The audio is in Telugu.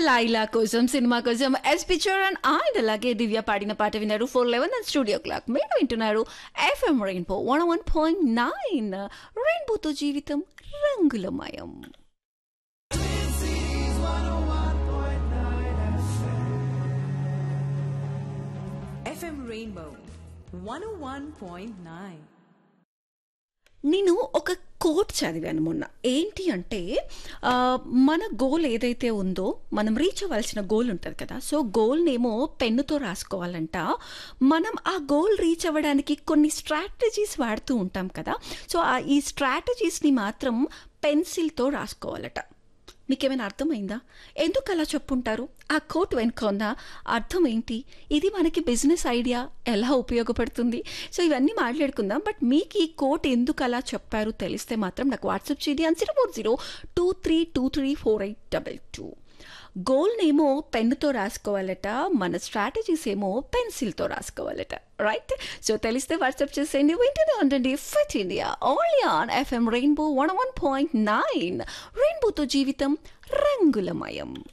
లైలా కోసం సినిమా కోసం ఎస్ పిక్చర్ అండ్ ఆయన అలాగే దివ్య పాడిన పాట విన్నారు four eleven and studio clock మీరు వింటున్నారు FM rainbow one one point nine రెయిన్బోతో జీవితం రంగులమయం FM Rainbow 101.9. నేను ఒక కోట్ చదివాను మొన్న ఏంటి అంటే ఆ, మన గోల్ ఏదైతే ఉందో మనం రీచ్ అవ్వాల్సిన గోల్ ఉంటుంది కదా సో గోల్నేమో పెన్నుతో రాసుకోవాలంట మనం ఆ గోల్ రీచ్ అవ్వడానికి కొన్ని స్ట్రాటజీస్ వాడుతూ ఉంటాం కదా సో ఆ ఈ స్ట్రాటజీస్ని మాత్రం పెన్సిల్తో రాసుకోవాలట మీకేమైనా అర్థమైందా ఎందుకు అలా చెప్పుంటారు ఆ కోట్ వెనుక ఉన్న అర్థం ఏంటి ఇది మనకి బిజినెస్ ఐడియా ఎలా ఉపయోగపడుతుంది సో ఇవన్నీ మాట్లాడుకుందాం బట్ మీకు ఈ కోట్ ఎందుకు అలా చెప్పారు తెలిస్తే మాత్రం నాకు వాట్సాప్ చేయండి అని zero four zero two three two three four eight double two గోల్నేమో పెన్నుతో రాసుకోవాలట మన స్ట్రాటజీస్ ఏమో పెన్సిల్తో రాసుకోవాలట రైట్ సో తెలిస్తే వాట్సాప్ చేసేయండి వింటూనే ఉండండి Fit India only on FM rainbow one one point nine రెయిన్బోతో జీవితం రంగులమయం